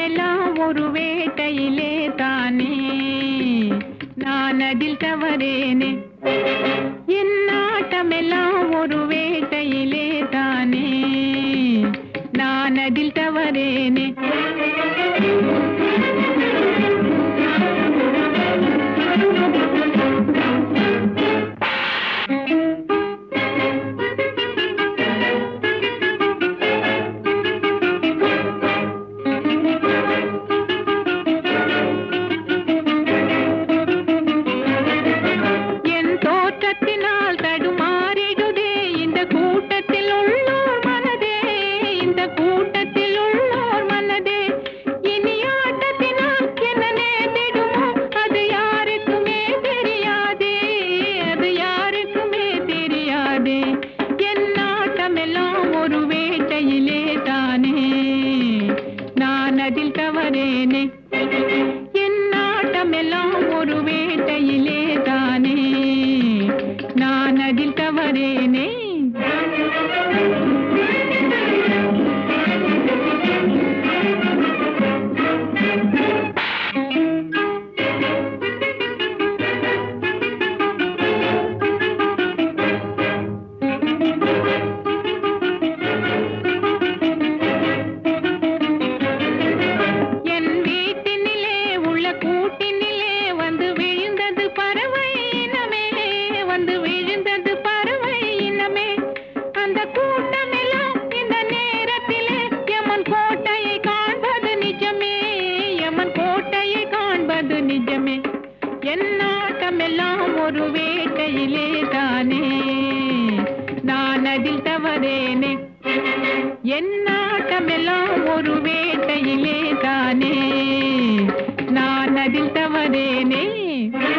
நாட்டமெல்லாம் ஒரு வேட்டையிலே தானே நான் அதில் தவறேனே என் நாட்டமெல்லாம் ஒரு வேட்டையிலே தானே நான் அதில் தவறேனே என் தோற்றத்தினால் தடுமாறிடுதே இந்த கூட்டத்தில் உள்ளோர் மனதே இந்த கூட்டத்தில் உள்ளோர் மனதே இனி ஆட்டத்தினால் என்ன நேர்ந்திடுமோ அது யாருக்குமே தெரியாதே அது யாருக்குமே தெரியாதே என் நாட்டமெல்லாம் ஒரு வேட்டையிலே தானே நான் அதில் தவறேனே என் நாட்டமெல்லாம் ஒரு வேட்டையிலே தானே நான் அதில் தவறேனே என் வீட்டினிலே உள்ள கூட்டினிலே வந்து விழுந்தது பறவை இனமே வந்து விழுந்தது பறவை இனமே அந்த கூட்டமெல்லாம் இந்த நேரத்திலே எமன் கோட்டையை காண்பது நிஜமே எமன் கோட்டையை காண்பது நிஜமே என் நாட்டமெல்லாம் ஒரு வேட்டையிலே தானே நான் அதில் தவறேனே என் நாட்டமெல்லாம் ஒரு வேட்டையிலே தானே நான் அதில் தவறேனே